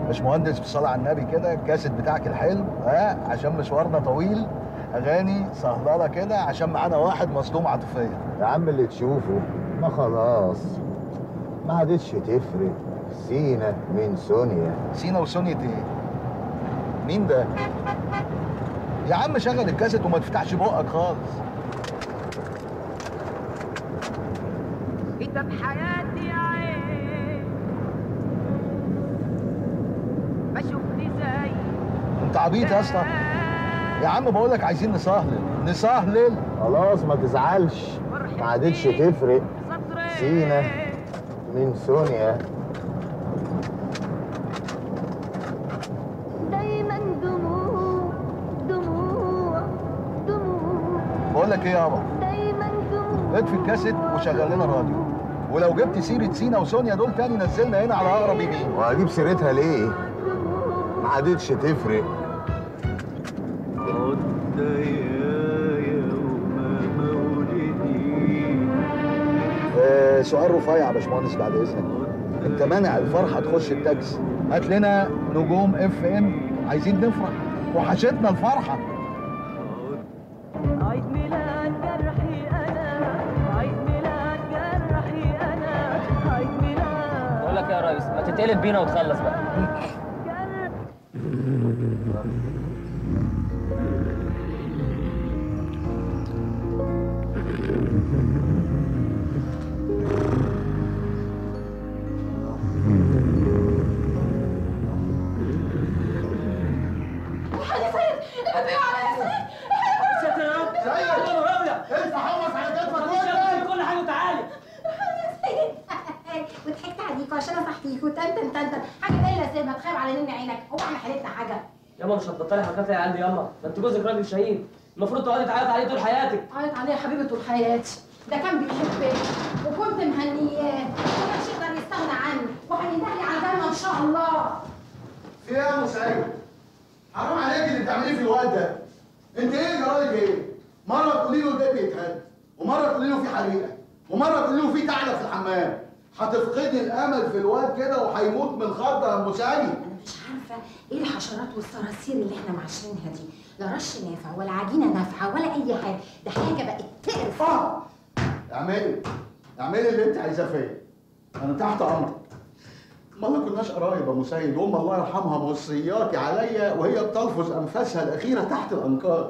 باشمهندس بالصلاه على النبي كده الكاسيت بتاعك الحلو ها عشان مشوارنا طويل اغاني سهلله كده عشان معانا واحد مصدوم عاطفيا يا عم اللي تشوفه ما خلاص ما عادتش تفرق سينا من سونيا سينا وسونيا ايه مين ده يا عم شغل الكاسيت وما تفتحش بقك خالص انت بحياتي يا عين بشوفني زي انت عبيط يا اسطى يا عم بقول لك عايزين نسهلل نسهلل خلاص ما تزعلش ما عادتش تفرق سينا من سونيا دايما دموع دموع دموع بقول لك ايه يابا دايما دموع اطفي الكاسيت وشغل لنا راديو ولو جبت سيره سينا وسونيا دول تاني نزلنا هنا على اقرب يمين وهجيب سيرتها ليه ما عادتش تفرق آه سؤال رفيع يا باشمهندس بعد اذنك انت مانع الفرحه تخش التاكسي هات لنا نجوم اف ام عايزين نفرح وحشتنا الفرحه عيد ميلاد جرحي انا عيد ميلاد جرحي انا عيد ميلاد بقول لك يا ريس ما تتقلب بينا وتخلص بقى ساتر يا رب سيد ارفع حمص على كتفك كل حاجه وتعالي وضحكت عليك عشان اصحيك وتنتن تنتن حاجه ايه اللي سيبها تخيب على نين عينك هو احنا حالتنا حاجه ياما مش هتبطلي حركات يا عندي ياما ده انت جوزك راجل شهيد المفروض تقعدي تعيط عليه طول حياتك عيط عليه يا حبيبي طول حياتي ده كان بيحبني وكنت مهنياه ومش يقدر يستغنى عني وهيندهلي على بالنا ان شاء الله في ايه يا ام سعيد؟ حرام عليك اللي بتعمليه في الوقت ده انت ايه جرالك ايه؟ مره تقولي له البيت بيتهد ومره تقولي له في حريقه ومره تقولي له في تعلق في الحمام هتفقدي الامل في الواد كده وهيموت من الخضه يا ام سعيد انا مش عارفه ايه الحشرات والصراصير اللي احنا معاشرينها دي لا رش نافع ولا عجينه نافعه ولا اي حاجه ده حاجه بقت تقرف اه اعملي اعملي اللي انت عايزاه فيا انا تحت امرك ما ما كناش قرايب يا ام سيد وام الله يرحمها موصياكي عليا وهي بتلفظ انفاسها الاخيره تحت الانقاض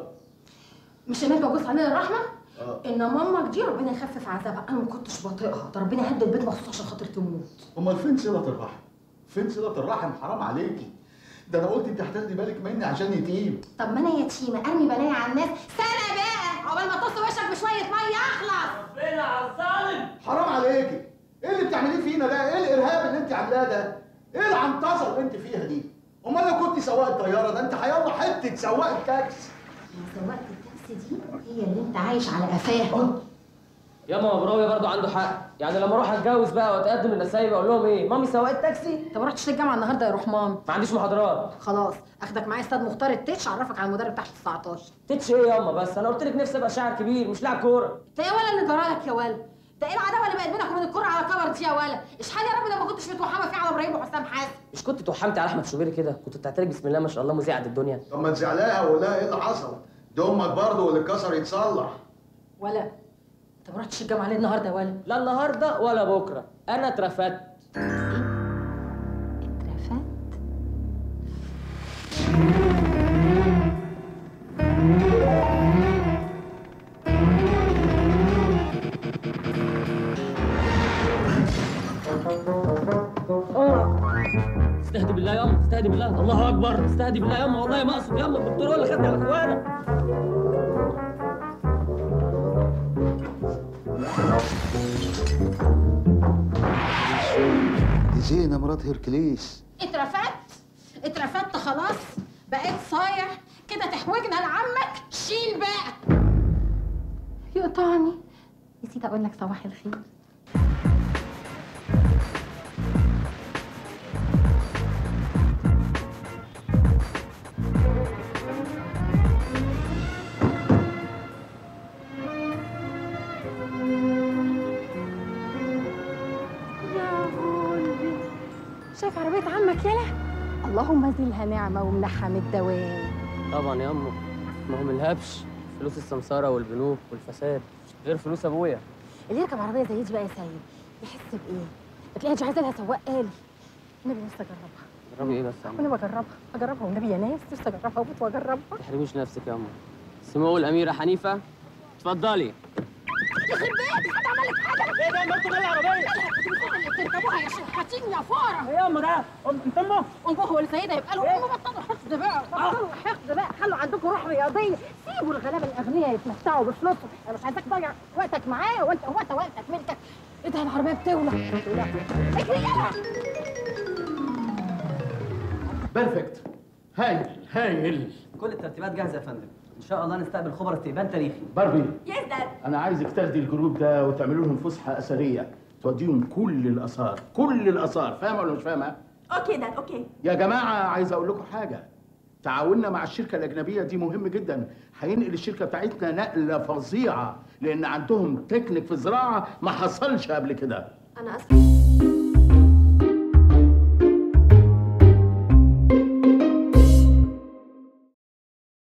مش هناك ببص عليها الرحمه اه ان مامك دي ربنا يخفف عذابها انا ما كنتش بطيقها ده ربنا هد البيت مخصوص عشان خاطر تموت امال فين صله الرحم فين صله الرحم حرام عليكي ده انا قلت انت هتاخدي بالك مني عشان يتيم طب ما انا يتيمه ارمي بلايا على الناس سنه بقى عقبال ما تص وشك بشويه ميه اخلص ربنا على الظالم حرام عليكي ايه اللي بتعمليه فينا ده ايه الارهاب اللي انت عاملاه ده ايه العنطزه اللي انت فيها دي امال لو كنت سواق الطياره ده انت هيلا حته سواق التاكسي سواقة التاكسي دي هي اللي انت عايش على قفاها ياما مبراوي برضو عنده حق يعني لما اروح اتجوز بقى واتقدم للنسايب اقول لهم ايه مامي سواقة تاكسي انت ما رحتش الجامعه النهارده يا رحمام ما عنديش محاضرات خلاص اخدك معايا استاذ مختار التتش اعرفك على المدرب تحت 19 تتش ايه ياما بس انا قلت لك نفسي ابقى شاعر كبير مش لاعب كوره انت ايه ولا اللي جرالك يا ولد ده ايه العداوه اللي بقت بينك وبين الكره على كبر دي يا ولد اشحال يا رب ده ما كنتش متوحمه فيه على ابراهيم وحسام حسن مش كنت توحمتي على احمد شوبير كده كنت بتعترف بسم الله ما شاء الله مذيع قد الدنيا طب ما تزعلها وقول لها ايه اللي حصل ده امك برضه واللي اتكسر يتصلح ولا انت ما رحتش الجامعه ليه النهارده يا ولد لا النهارده ولا بكره انا اترفدت اترفدت استهدي بالله ياما استهدي بالله الله اكبر استهدي بالله ياما والله ما اقصد ياما الدكتور هو اللي خدني على اخوانا دي زينه مرات هيركليس اترفدت اترفدت خلاص بقيت صايع كده تحوجنا لعمك شيل بقى يقطعني نسيت اقول لك صباح الخير يا قلبي شايف عربية عمك يلا اللهم زلها نعمه ومنحها من الدوام طبعا يا امه ما هو ملهبش فلوس السمساره والبنوك والفساد غير فلوس ابويا اللي يركب عربيه زي دي بقى يا سيد يحس بايه؟ بتلاقيها مش عايزه لها سواق آلي النبي نفسي اجربها جربي ايه بس يا وانا امه بجربها اجربها والنبي يا ناس نفسي اجربها وبت واجربها ما تحرميش نفسك يا امه سمو الاميره حنيفه اتفضلي يخرب بيتك حد عمل لك حاجه ايه ده انتوا مالي العربيه اللي بتركبوها يا شحاتين يا فاره ايه يا ام ده انت امه امه هو السيده يبقى له امه بطلوا حقد بقى بطلوا حقد بقى خلوا عندكم روح رياضيه سيبوا الغلابه الاغنياء يتمتعوا بفلوسهم انا مش عايزاك تضيع وقتك معايا وانت هو انت وقتك ملكك ايه ده العربيه بتولع بتولع. اجري يلا بيرفكت هايل هايل كل الترتيبات جاهزه يا فندم ان شاء الله نستقبل خبر استقبال تاريخي باربي يس داد انا عايزك تاخدي الجروب ده وتعملوا لهم فسحه اثريه توديهم كل الاثار كل الاثار فاهمه ولا مش فاهمه اوكي داد اوكي يا جماعه عايز اقول لكم حاجه تعاوننا مع الشركه الاجنبيه دي مهم جدا هينقل الشركه بتاعتنا نقله فظيعه لان عندهم تكنيك في الزراعه ما حصلش قبل كده انا اسفه